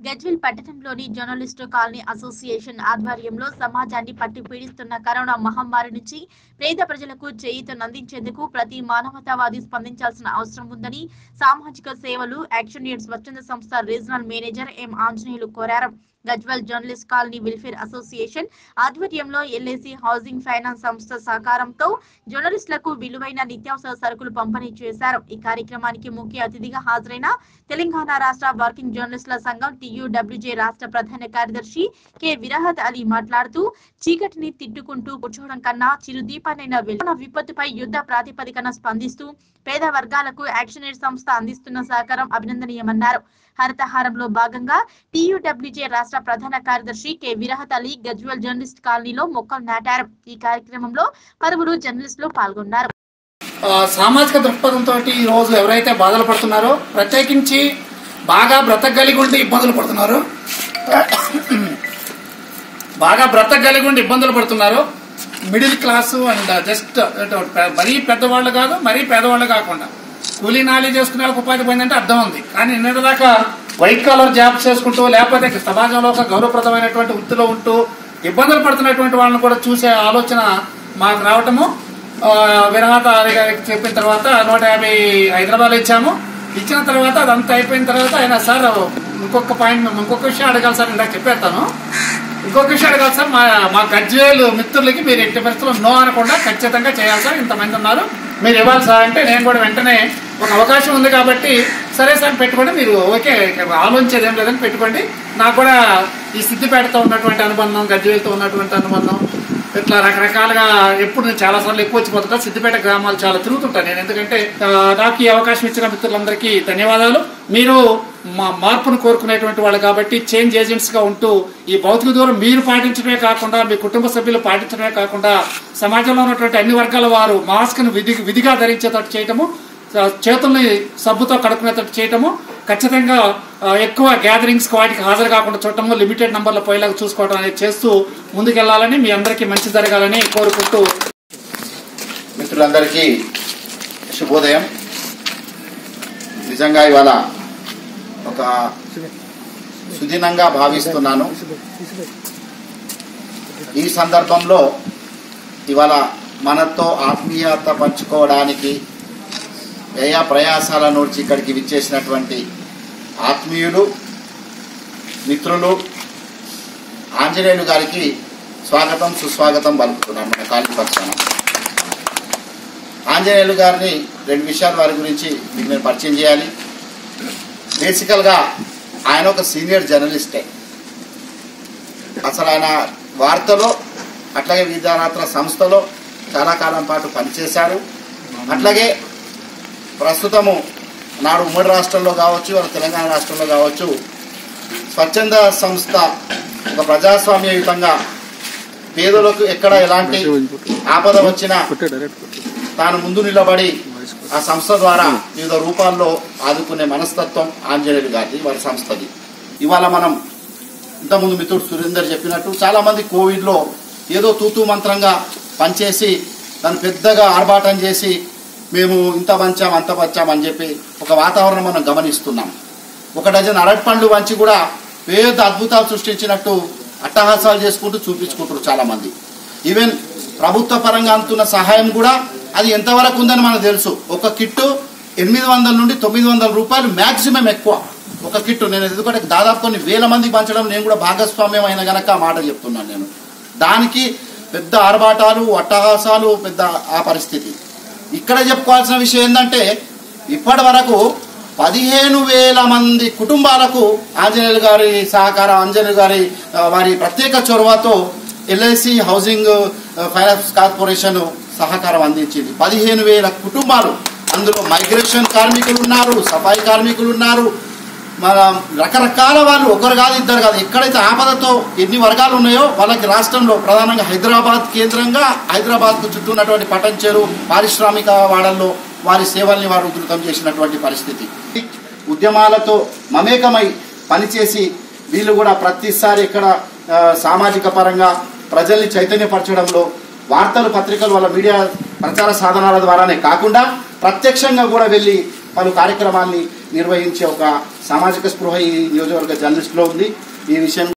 గజ్వెల్ పట్టణంలోని journalist colony association ఆధ్వర్యంలో సమాజాన్ని పట్టి పీడిస్తున్న కరోనా మహమ్మారి నుంచి పేద ప్రజలకు చేయూతనందించేందుకు ప్రతి మానవతావాది స్పందించాల్సిన అవసరం ఉందని సామాజిక సేవలు యాక్షన్ ఎయిడ్ స్వచ్ఛంద సంస్థ రీజనల్ మేనేజర్ ఎం ఆంజనేయులు కోరారు Gajwel journalist colony welfare association ఆధ్వర్యంలో ఎల్ఐసి హౌసింగ్ ఫైనాన్స్ సంస్థ సహకారంతో జర్నలిస్టులకు విలువైన నిత్యావసర సరుకులు పంపిణీ చేశారు ఈ కార్యక్రమానికి ముఖ్య అతిథిగా హాజరైన తెలంగాణ రాష్ట్ర వర్కింగ్ జర్నలిస్టుల సంఘం టీయూడబ్ల్యూజే రాష్ట్ర ప్రధాన కార్యదర్శి కె విరహత్ అలీ మాట్లాడుతూ చీకటిని తిట్టుకుంటూ కూర్చోవడం కన్నా చిరుదీపానైన వెలుగున విపత్తుపై యుద్ధ ప్రాతిపదికన స్పందిస్తూ పేద వర్గాలకు యాక్షన్ ఎయిడ్ సంస్థ అందిస్తున్న సహకారం అభినందనీయమన్నారు హరితహారంలో భాగంగా టీయూడబ్ల్యూజే రాష్ట్ర ప్రధాన కార్యదర్శి కె విరహత్ అలీ గజ్వల్ జర్నలిస్ట్ కాలనీలో మొక్కలు నాటారు ఈ కార్యక్రమంలో పలువురు జర్నలిస్టులు పాల్గొన్నారు ఆ, సామాజిక దృక్పథంతో ఈ రోజు ఎవరైతే బాధలు పడుతున్నారో ప్రత్యేకించి బాగా బ్రతకగలిగి ఉండి ఇబ్బందులు పడుతున్నారో బాగా బ్రతకగలిగి ఉండి ఇబ్బందులు పడుతున్నారో మిడిల్ క్లాసు అండ్ జస్ట్ మరీ పెద్దవాళ్ళు కాదు మరీ పేదవాళ్ళు కాకుండా కూలీ నాలి చేసుకునే వాళ్ళకి ఉపాధి పోయిందంటే అర్థం ఉంది కానీ నిన్నటిదాకా వైట్ కాలర్ జాబ్స్ చేసుకుంటూ లేకపోతే సమాజంలో ఒక గౌరవప్రదమైనటువంటి వృత్తిలో ఉంటూ ఇబ్బందులు పడుతున్నటువంటి వాళ్ళని కూడా చూసే ఆలోచన మాకు రావటము ఆ, విరాట గారికి చెప్పిన తర్వాత నూట యాభై హైదరాబాద్ ఇచ్చాము ఇచ్చిన తర్వాత అదంతా అయిపోయిన తర్వాత ఆయన సార్ ఇంకొక పాయింట్ ఇంకొక విషయం అడగాలి సార్ ఇందాక చెప్పేస్తాను ఇంకొక విషయం అడగాలి సార్ మా మా గజ్వేలు మిత్రులకి మీరు ఎట్టి పరిస్థితుల్లో నో అనకుండా ఖచ్చితంగా చేయాలి సార్ ఇంతమంది ఉన్నారు మీరు ఇవ్వాలి సార్ అంటే నేను కూడా వెంటనే ఒక అవకాశం ఉంది కాబట్టి సరే సార్ పెట్టుకోండి మీరు ఓకే ఆలోచించేది ఏం లేదని పెట్టుకోండి నాకు కూడా ఈ సిద్దిపేటతో ఉన్నటువంటి అనుబంధం గజ్వేలతో ఉన్నటువంటి అనుబంధం ఇట్లా రకరకాలుగా ఎప్పుడు నేను చాలా సార్లు ఎక్కువ వచ్చిపోతుంటా సిద్దిపేట గ్రామాలు చాలా తిరుగుతుంటాను నేను ఎందుకంటే ఆ, నాకు ఈ అవకాశం ఇచ్చిన మిత్రులందరికీ ధన్యవాదాలు మీరు మా మార్పును కోరుకునేటువంటి వాళ్ళు కాబట్టి చేంజ్ ఏజెంట్స్ గా ఉంటూ ఈ భౌతిక దూరం మీరు పాటించడమే కాకుండా మీ కుటుంబ సభ్యులు పాటించడమే కాకుండా సమాజంలో ఉన్నటువంటి అన్ని వర్గాల వారు మాస్క్ ను విధి విధిగా ధరించేటట్టు చేయటము ఆ, చేతుల్ని సబ్బుతో కడుక్కునేటట్టు చేయటము ఖచ్చితంగా ఆ, ఎక్కువ గ్యాదరింగ్స్ వాటికి హాజరు కాకుండా చూడటము లిమిటెడ్ నంబర్ల పోయేలాగా చూసుకోవడం అనేది చేస్తూ ముందుకెళ్లాలని మీ అందరికీ మంచి జరగాలని కోరుకుంటూ మిత్రులందరికీ శుభోదయం నిజంగా ఇవాళ ఒక సుదినంగా భావిస్తున్నాను ఈ సందర్భంలో ఇవాళ మనతో ఆత్మీయత పంచుకోవడానికి వ్యయ ప్రయాసాల నుంచి ఇక్కడికి విచ్చేసినటువంటి ఆత్మీయులు మిత్రులు ఆంజనేయులు గారికి స్వాగతం సుస్వాగతం పలుకుతున్నాను మన కాళీపక్షాన ఆంజనేయులు గారిని రెండు విషయాలు వారి గురించి మీకు నేను పరిచయం చేయాలి బేసికల్గా ఆయన ఒక సీనియర్ జర్నలిస్టే అసలు ఆయన వార్తలో అట్లాగే విద్యారాత్ర సంస్థలో చాలా కాలం పాటు పనిచేశారు అట్లాగే ప్రస్తుతము నాడు ఉమ్మడి రాష్ట్రంలో కావచ్చు మన తెలంగాణ రాష్ట్రంలో కావచ్చు స్వచ్ఛంద సంస్థ ఒక ప్రజాస్వామ్యయుతంగా పేదలకు ఎక్కడ ఎలాంటి ఆపద వచ్చినా తాను ముందు నిలబడి ఆ సంస్థ ద్వారా వివిధ రూపాల్లో ఆదుకునే మనస్తత్వం ఆంజనేయులు గారిది వారి సంస్థది ఇవాళ మనం ఇంతకుముందు మిత్రుడు సురేందర్ చెప్పినట్టు చాలా మంది కోవిడ్ లో ఏదో తూతూ మంత్రంగా పనిచేసి దాన్ని పెద్దగా ఆర్భాటం చేసి మేము ఇంత పంచాం అంత పంచాం అని చెప్పి ఒక వాతావరణం మనం గమనిస్తున్నాం ఒక డజన్ అరటి పండ్లు వంచి కూడా పేద అద్భుతాలు సృష్టించినట్టు అట్టహాసాలు చేసుకుంటూ చూపించుకుంటారు చాలా మంది ఈవెన్ ప్రభుత్వ పరంగా అందుతున్న సహాయం కూడా అది ఎంతవరకు ఉందని మనకు తెలుసు ఒక కిట్టు ఎనిమిది వందల నుండి తొమ్మిది వందల రూపాయలు మాక్సిమం ఎక్కువ ఒక కిట్టు నేను ఎందుకంటే దాదాపు కొన్ని వేల మంది పంచడం నేను కూడా భాగస్వామ్యం అయిన గనక ఆ మాట చెప్తున్నాను నేను దానికి పెద్ద ఆర్భాటాలు అట్టహాసాలు పెద్ద ఆ పరిస్థితి ఇక్కడ చెప్పుకోవాల్సిన విషయం ఏంటంటే ఇప్పటి వరకు పదిహేను వేల మంది కుటుంబాలకు ఆంజనేయులు గారి సహకారం ఆంజనేయులు గారి ఆ, వారి ప్రత్యేక చొరవతో ఎల్ఐసి హౌసింగ్ ఆ, ఫైనాన్స్ కార్పొరేషన్ సహకారం అందించింది పదిహేను వేల కుటుంబాలు అందులో మైగ్రేషన్ కార్మికులు ఉన్నారు సఫాయి కార్మికులు ఉన్నారు మన రకరకాల వాళ్ళు ఒకరు కాదు ఇద్దరు కాదు ఎక్కడైతే ఆపదతో ఎన్ని వర్గాలు ఉన్నాయో వాళ్ళకి రాష్ట్రంలో ప్రధానంగా హైదరాబాద్ కేంద్రంగా హైదరాబాద్ చుట్టూ ఉన్నటువంటి పటంచేరు పారిశ్రామిక వాడల్లో వారి సేవల్ని వారు ఉధృతం చేసినటువంటి పరిస్థితి ఉద్యమాలతో మమేకమై పనిచేసి వీళ్ళు కూడా ప్రతిసారి ఇక్కడ ఆ, సామాజిక పరంగా ప్రజల్ని చైతన్యపరచడంలో వార్తలు పత్రికలు వాళ్ళ మీడియా ప్రచార సాధనాల ద్వారానే కాకుండా ప్రత్యక్షంగా కూడా వెళ్ళి పలు కార్యక్రమాల్ని నిర్వహించే ఒక సామాజిక స్పృహ ఈ నియోజకవర్గ జర్నలిస్టులో ఉంది ఈ విషయం